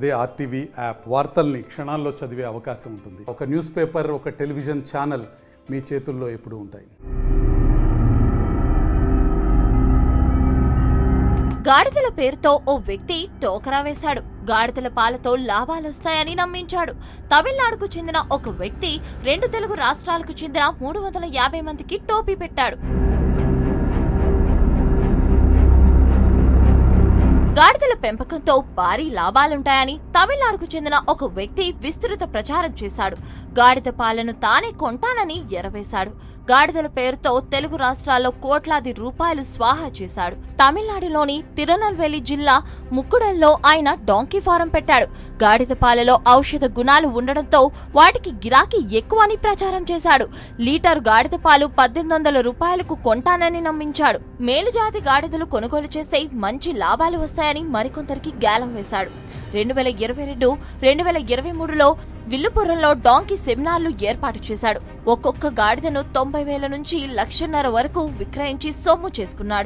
అదే RTV app వార్తల్ని క్షణాల్లో చదివే అవకాశం ఉంటుంది ఒక న్యూస్ పేపర్ ఒక టెలివిజన్ ఛానల్ మీ చేతుల్లో ఎప్పుడూ ఉంటాయి గాడిదల పేరుతో ఓ వ్యక్తి టోకరా వేశాడు గాడిదల పాలతో లాభాలొస్తాయని నమ్మించాడు తమిళనాడుకు చెందిన ఒక వ్యక్తి రెండు తెలుగు రాష్ట్రాలకు చెందిన మూడు వందల యాభై మందికి టోపీ పెట్టాడు గాడిదల పెంపకంతో భారీ లాభాలుంటాయని తమిళనాడుకు చెందిన ఒక వ్యక్తి విస్తృత ప్రచారం చేశాడు గాడిద పాలను తానే కొంటానని ఎరవేశాడు గాడిదల పేరుతో తెలుగు రాష్ట్రాల్లో కోట్లాది రూపాయలు స్వాహా చేశాడు తమిళనాడులోని తిరునల్వేలి జిల్లా ముక్కుడల్లో ఆయన డాంకీ ఫారం పెట్టాడు గాడిద పాలలో ఔషధ గుణాలు ఉండడంతో వాటికి గిరాకీ ఎక్కువని ప్రచారం చేశాడు లీటర్ గాడిద పాలు పద్దెనిమిది వందల రూపాయలకు కొంటానని నమ్మించాడు మేలుజాతి గాడిదలు కొనుగోలు చేస్తే మంచి లాభాలు వస్తాయని మరికొందరికి గ్యాలం వేశాడు రెండు వేల ఇరవై రెండు రెండు వేల ఇరవై మూడులో విల్లుపురంలో డాంకీ సెమినార్లు ఏర్పాటు చేశాడు ఒక్కొక్క గాడిదను తొంభై వేల నుంచి లక్షన్నర వరకు విక్రయించి సొమ్ము చేసుకున్నాడు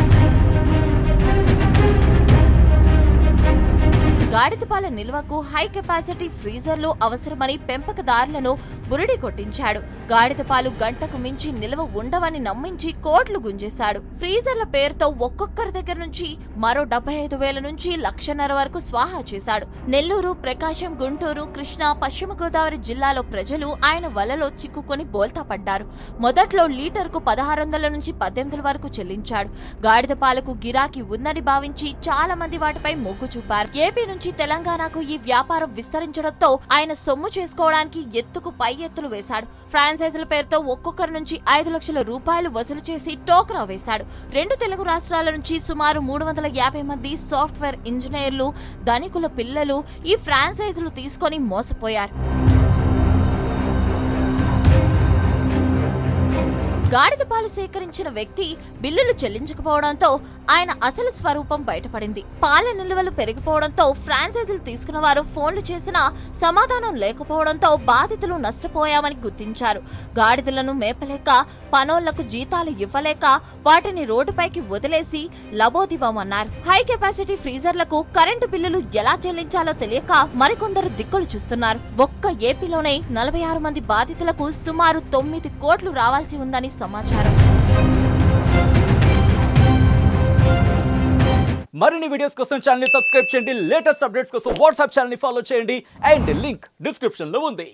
గాడిద పాల నిల్వకు హై కెపాసిటీ ఫ్రీజర్లు అవసరమని పెంపకదారులను బురిడి కొట్టించాడు గాడిద పాలు గంటకు మించి నిల్వ ఉండవని నమ్మించి కోట్లు గుంజేశాడు ఫ్రీజర్ల పేరుతో ఒక్కొక్కరి దగ్గర నుంచి మరో డెబ్బై ఐదు వేల నుంచి లక్షన్నర వరకు స్వాహా చేశాడు నెల్లూరు ప్రకాశం గుంటూరు కృష్ణా పశ్చిమ గోదావరి జిల్లాలో ప్రజలు ఆయన వలలో చిక్కుకొని బోల్తా పడ్డారు మొదట్లో లీటర్కు పదహారు వందల నుంచి పద్దెనిమిది వరకు చెల్లించాడు గాడిద పాలకు గిరాకీ ఉందని భావించి చాలా మంది వాటిపై మొగ్గు చూపారు ఏపీ నుంచి తెలంగాణకు ఈ వ్యాపారం విస్తరించడంతో ఆయన సొమ్ము చేసుకోవడానికి ఎత్తుకు పై ఎత్తులు వేశాడు ఫ్రాంచైజీల పేరుతో ఒక్కొక్కరి నుంచి ఐదు లక్షల రూపాయలు వసూలు చేసి టోకరా వేశాడు రెండు తెలుగు రాష్ట్రాల నుంచి సుమారు మూడు వందల యాభై మంది సాఫ్ట్వేర్ ఇంజనీర్లు ధనికుల పిల్లలు ఈ ఫ్రాంచైజీలు తీసుకొని మోసపోయారు గాడిద పాలు సేకరించిన వ్యక్తి బిల్లులు చెల్లించకపోవడంతో ఆయన అసలు స్వరూపం బయటపడింది పాల నిల్వలు పెరిగిపోవడంతో ఫ్రాంచైజీలు తీసుకున్న వారు ఫోన్లు చేసినా సమాధానం లేకపోవడంతో బాధితులు నష్టపోయామని గుర్తించారు గాడిదలను మేపలేక పనోళ్లకు జీతాలు ఇవ్వలేక వాటిని రోడ్డుపైకి వదిలేసి లబోదిబమన్నారు హై కెపాసిటీ ఫ్రీజర్లకు కరెంటు బిల్లులు ఎలా చెల్లించాలో తెలియక మరికొందరు దిక్కులు చూస్తున్నారు ఒక్క ఏపీలోనే నలభై ఆరు మంది బాధితులకు సుమారు తొమ్మిది కోట్లు రావాల్సి ఉందని సమాచారం మరిన్ని వీడియోస్ కోసం ఛానల్ సబ్స్క్రైబ్ చేయండి లేటెస్ట్ అప్డేట్స్ కోసం వాట్సాప్ ఛానల్ ఫాలో చేయండి అండ్ లింక్ డిస్క్రిప్షన్ లో ఉంది